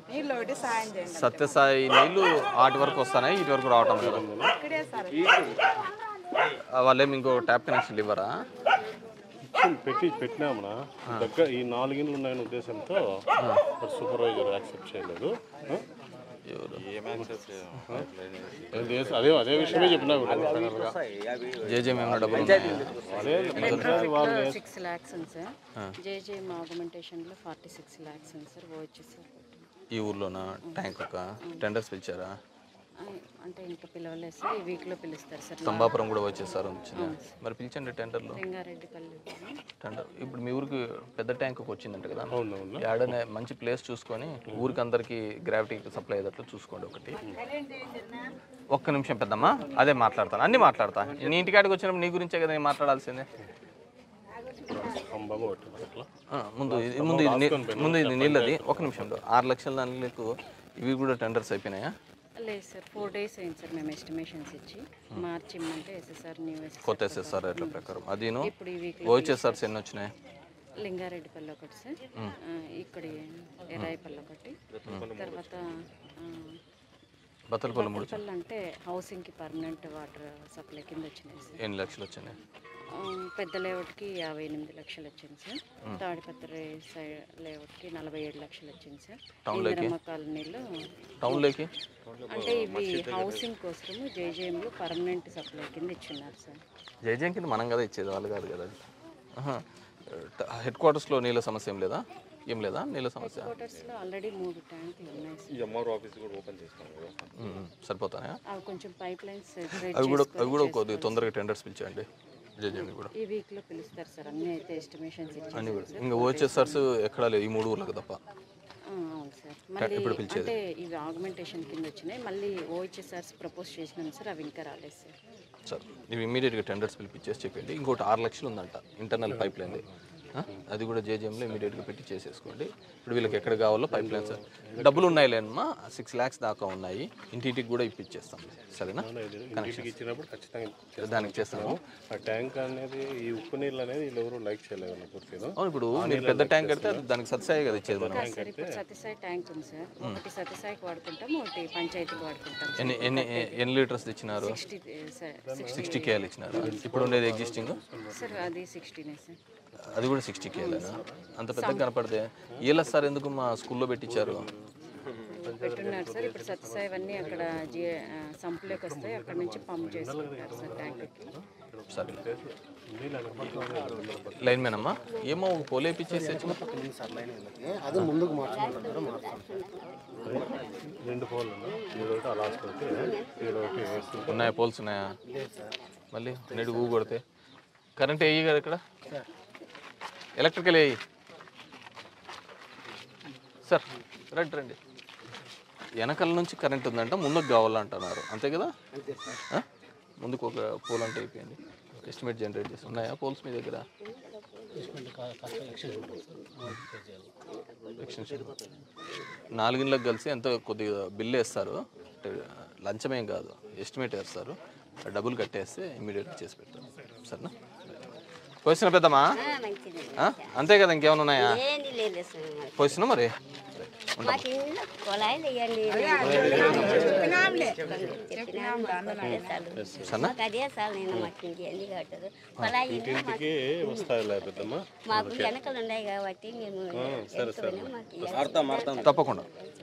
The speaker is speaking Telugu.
నీళ్ళు ఒకటి సాయం చేయండి సత్యసాయి నీళ్ళు ఆటి వరకు వస్తున్నాయి ఇటు వరకు రావటం లేదు ఇక్కడే సార్ ఆ, వాళ్ళేమి ఇంకో ట్యాప్ కనెక్షన్ ఇవ్వరా ఇచ్చింది పెట్టి పెట్టినామనా దగ్గర ఈ నాలుగిండ్లు ఉన్నాయనే ఉద్దేశంతో సూపర్వైజర్ యాక్సెప్ట్ చేయలేదు ఆ? ఎవరు ఏం చేసి- అదే అదే విషయమే చెప్పినా కూడా final గా. జేజేం ఏమైనా డబ్బులు ఉన్నాయా? అదే పంచాయతీ వాళ్ళు సిక్స్ ల్యాక్స్ ఉంది సార్ జేజే ఆగ్మెంటేషన్లో ఫార్టీ సిక్స్ ల్యాక్స్ ఉంది సార్ వచ్చేసి ఈ ఊర్లోనా ట్యాంక్ ఒక టెండర్స్ పిలిచారా అంటే ఇంకా పిలవలేదు సార్ ఈ వీక్లో పిలుస్తారు సార్ తంబాపురం కూడా వచ్చేసారు వచ్చింది మరి పిలిచండి టెండర్లు రంగారెడ్డిపల్లి టెండర్ ఇప్పుడు మీ ఊరికి పెద్ద ట్యాంక్ వచ్చిందంట కదా అవునవును యాడనే మంచి ప్లేస్ చూసుకొని ఊరికి అందరికి గ్రావిటీకి సప్లై అయ్యేటట్లు చూసుకోండి ఒకటి ఒక్క నిమిషం పెద్దమ్మా అదే మాట్లాడతాను అన్నీ మాట్లాడతా నీ ఇంటికాడికి వచ్చినప్పుడు నీ గురించే కదా నేను మాట్లాడాల్సిందే స్తంభం ఒకటి అట్లా ఆ, ముందు ఇది- ముందు ఇది నీ- ముందు ఇది నీళ్ళది ఒక నిమిషంలో ఆరు లక్షల దానికి ఇవి కూడా టెండర్స్ అయిపోయినాయా లేదు సార్ ఫోర్ డేస్ అయింది సార్ మేము ఎస్టిమేషన్స్ ఇచ్చి మార్చి ఇమ్మంటే ఎస్ఎస్ఆర్ న్యూ కొత్త ఎస్ఎస్ఆర్ రేట్ల ప్రకారం అదిను ఇప్పుడు ఈ వీక్లో ఓహెచ్ఎస్ఆర్స్ ఎన్ని వచ్చినాయి లింగారెడ్డిపల్లి ఒకటి సార్ ఆ, ఇక్కడ ఎరాయిపల్లి ఒకటి తర్వాత బత్తలపల్లి మూడు పల్లి అంటే హౌసింగ్కి పర్మనెంట్ వాటర్ సప్లై కింద వచ్చినాయి సార్ ఎన్ని లక్షలు వచ్చినాయి ఆ, పెద్ద లేఅవుట్కి యాభై ఎనిమిది లక్షలు వచ్చింది సార్ తాడిపత్రి సైడ్ లేఅవుట్కి నలభై ఏడు లక్షలు వచ్చింది సార్ ఇందిరమ్మ కాలనీలో టౌన్లోకి అంటే ఇవి హౌసింగ్ కోసము జేజేఎంలో పర్మనెంట్ సప్లై కింద ఇచ్చున్నారు సార్ జైజయం కింద మనం కదా ఇచ్చేది వాళ్ళు కాదు కదా హెడ్ క్వార్టర్స్లో నీళ్ళ సమస్య ఏం లేదా ఏం లేదా నీళ్ళ సమస్య క్వార్టర్స్లో ఆల్రెడీ మూడు ట్యాంకులు ఉన్నాయి సార్ ఎంఆర్ ఆఫీస్ కూడా ఓపెన్ చేసినాం కదా ఉమ్, సరిపోతాయా అవి కొంచెం పైప్ లైన్స్ అవి కూడా అవి కూడా కొద్దిగా తొందరగా టెండర్స్ పిలిచేయండి జేజేమి కూడా ఈ వీక్లో పిలుస్తారు సార్ అన్నీ అయితే ఎస్టిమేషన్స్ అన్ని ఇచ్చారు కూడా ఇంకా ఓహెచ్ఎస్ఆర్స్ ఎక్కడా లేదు ఈ మూడు ఊర్లకు తప్ప అవును సార్ మళ్ళీ అంటే ఇవి ఆగ్మెంటేషన్ కింద వచ్చినాయి మళ్ళీ ఓహెచ్ఎస్ఆర్స్ ప్రపోజ్ చేసినాం సార్ అవి ఇంకా రాలేదు సార్ సార్ ఇవి ఇమీడియట్గా టెండర్స్ పిలిపించేసి చెప్పండి ఇంకోటి ఆరు లక్షలు ఉందంట ఇంటర్నల్ పైప్ లైన్ అది కూడా జేజీఎంలో ఇమీడియట్గా పెట్టి చేసేసుకోండి ఇప్పుడు వీళ్ళకి ఎక్కడ కావాలో పైప్ లైన్స్ డబ్బులు ఉన్నాయి లేనమ్మా సిక్స్ ల్యాక్స్ దాకా ఉన్నాయి ఇంటింటికి కూడా ఇప్పించేస్తాం సరేనా ఇంటికి ఇచ్చినప్పుడు ఖచ్చితంగా దానికి చేస్తాము ఆ ట్యాంక్ అనేది ఈ ఉప్పు నీళ్ళు అనేది వీళ్ళు ఎవరు లైక్ చేయలేదు అన్న పూర్తిగా అవును ఇప్పుడు మీరు పెద్ద ట్యాంక్ కడితే అది దానికి సత్సాయి కదా ఇచ్చేది మనం సార్ ఇప్పుడు సత్యసాయి ట్యాంక్ ఉంది సార్ ఒకటి సత్యసాయికి వాడుకుంటాం ఒకటి పంచాయతీకి వాడుకుంటాం ఎన్ని ఎన్ని ఎన్ని లీటర్స్ ఇచ్చినారు సిక్స్టీ సార్ సిక్స్టీ కేఎల్ ఇచ్చినారు ఇప్పుడు ఉండేది ఎగ్జిస్టింగ్ సార్ అది సిక్స్టీనే సార్ అది కూడా సిక్స్టీ కేఎలేనా అంత పెద్దగా కనపడితే వీళ్ళ సార్ ఎందుకు మా స్కూల్లో పెట్టించారు పెట్టున్నారు సార్ ఇప్పుడు సత్యసాయి అన్నీ అక్కడ జి ఆ, సంపులోకి వస్తాయి అక్కడ నుంచి పంప్ చేసుకుంటారు సార్ ట్యాంక్కి సరే లైన్ మ్యాన్ అమ్మా ఏమో ఒక పోలు వేపించేసి అది ముందుకు మార్చుకుంటారు రెండు పోల్ ఈడ ఒకటి ఆ లాస్ట్ ఒకటి ఈడ ఒకటి వేస్తుంది ఉన్నాయా పోల్స్ ఉన్నాయా మళ్ళీ నెడు ఊ కొడితే కరెంట్ వేయి కదా ఇక్కడ ఎలక్ట్రికల్ వేయి సార్ రండి రండి వెనకాల నుంచి కరెంట్ ఉందంట ముందుకు కావాలంటున్నారు అంతే కదా ఆ? ముందుకు ఒక పోల్ అంటే అయిపోయింది ఎస్టిమేట్ జనరేట్ చేసి ఉన్నాయా పోల్స్ మీ దగ్గర ఎక్స్టెన్షన్ నాలుగిళ్ళకి కలిసి ఎంతో కొద్దిగా బిల్లు వేస్తారు అంటే లంచమేం కాదు ఎస్టిమేట్ వేస్తారు ఆ డబ్బులు కట్టేస్తే ఇమీడియట్గా చేసి పెడతారు సరేనా పోసిన పెద్దమ్మా ఆ? అంతే కదా ఇంకేమైనా ఉన్నాయా ఏంది లేదు సార్ మరి. పోసిన మరి మాకు ఇల్లు కొలాయిలు ఇవ్వండి సరేనా మాకు అదే సార్ నేను మాకు ఇంకేంది కట్టదు కొలాయి ఇల్లు మాకు- ఇంటికి వస్తాయిలే పెద్దమ్మ మాకు వెనకలు ఉన్నాయి కాబట్టి మేము ఎత్తుకుని మాకు ఇవ్వాలి. తప్పకుండా